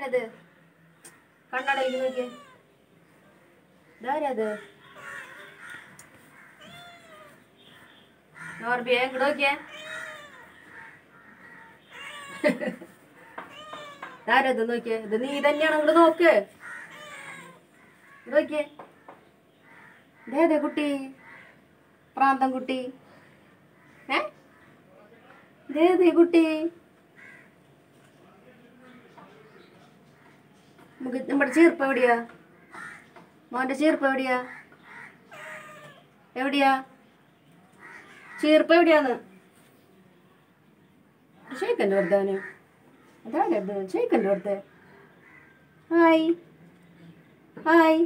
ഇതാരത് കണ്ണടയിൽ നോക്കിയേ ഇതാരത് നോർബിയെ ഇങ്ങോട്ട് നോക്കിയേ ഇതാരത് നോക്കിയേ ഇത് നീ തന്നെയാണ് ഇങ്ങോട്ട് നോക്ക് ഇങ്ങോട്ട് നോക്കിയേ ഇതേതേ കുട്ടി പ്രാന്തം കുട്ടി ഏ ഇതേതേ കുട്ടി നമുക്ക് നമ്മുടെ ചീർപ്പ് എവിടെയാ മോൻ്റെ ചീർപ്പ് എവിടെയാ എവിടെയാ ചീർപ്പ് എവിടെയാന്ന് ഷെയ്ക്കൻ്റെ അടുത്തവന് അതാണ് ഇത് ഷെയ്ക്കൻ്റെ അടുത്ത് ഹായ് ഹായ്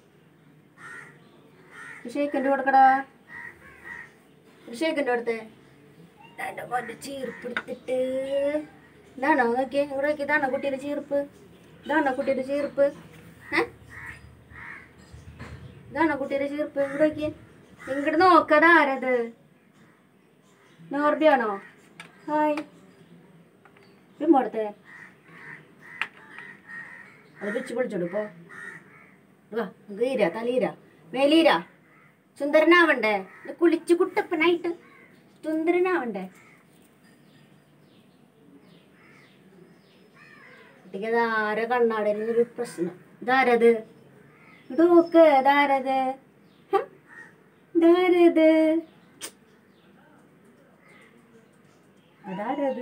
ഷെയ്ക്കൻ്റെ കൊടുക്കടാ ഷെയ്ക്കൻ്റെ അടുത്ത് എൻ്റെ മോൻ്റെ ചീർപ്പ് എടുത്തിട്ട് ഇതാണോ നോക്കിയേ ഇവിടെ നോക്കി ഇതാണോ കുട്ടിയുടെ ചീർപ്പ് ഇതാണോ കുട്ടിയുടെ ചീർപ്പ് ഏ ഇതാണോ കുട്ടിയുടെ ചീർപ്പ് ഇവിടെ നോക്കിയേ ഇങ്ങോട്ട് നോക്കത് ആരത് നോർബിയാണോ ഹായ് ഇമ്മടുത്തെ അത് വെച്ച് പൊളിച്ചോളൂ ഇപ്പോ വാ നമുക്ക് ഈര തലീര മേലീര സുന്ദരനാവണ്ടേ ഇത് കുളിച്ച് കുട്ടപ്പനായിട്ട് സുന്ദരനാവണ്ടേ കുട്ടിക്ക് അത് ആരെ കണ്ണാടയിൽ ഒരു പ്രശ്നം ഇതാരത് ഇത് നോക്ക് ഇതാരത് ഹ? ഇതാരത് അതാരത്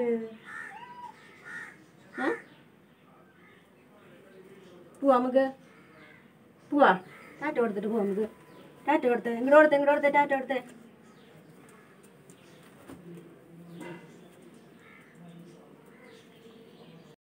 ആ? പോവാ നമുക്ക് പോവാ ടാറ്റ കൊടുത്തിട്ട് പോവാ നമുക്ക് ടാറ്റ കൊടുത്ത് ഇങ്ങോട്ട് കൊടുത്ത് ഇങ്ങോട്ട് കൊടുത്ത് ടാറ്റ കൊടുത്ത്